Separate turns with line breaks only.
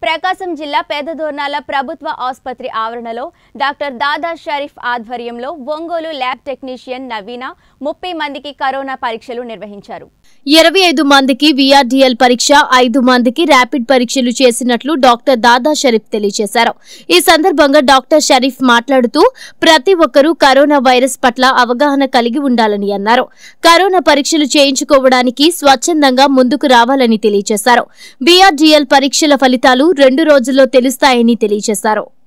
ప్రకాశం జిల్లా పేదదోర్నాల ప్రభుత్వ ఆసుపత్రి ఆవరణలో డాక్టర్ దాదా షరీఫ్ ఆధ్వర్యంలో ఒంగోలు ల్యాబ్ టెక్నీషియన్ నవీన ముప్పై మందికి కరోనా పరీక్షలు నిర్వహించారు
ఇరవై ఐదు మందికి విఆర్డీఎల్ పరీక్ష ఐదు మందికి ర్యాపిడ్ పరీక్షలు చేసినట్లు డాక్టర్ దాదా షరీఫ్ తెలియజేశారు ఈ సందర్భంగా డాక్టర్ షరీఫ్ మాట్లాడుతూ ప్రతి ఒక్కరూ కరోనా వైరస్ పట్ల అవగాహన కలిగి ఉండాలని అన్నారు కరోనా పరీక్షలు చేయించుకోవడానికి స్వచ్ఛందంగా ముందుకు రావాలని తెలియజేశారు విఆర్డీఎల్ పరీక్షల ఫలితాలు రెండు రోజుల్లో తెలుస్తాయని తెలియజేశారు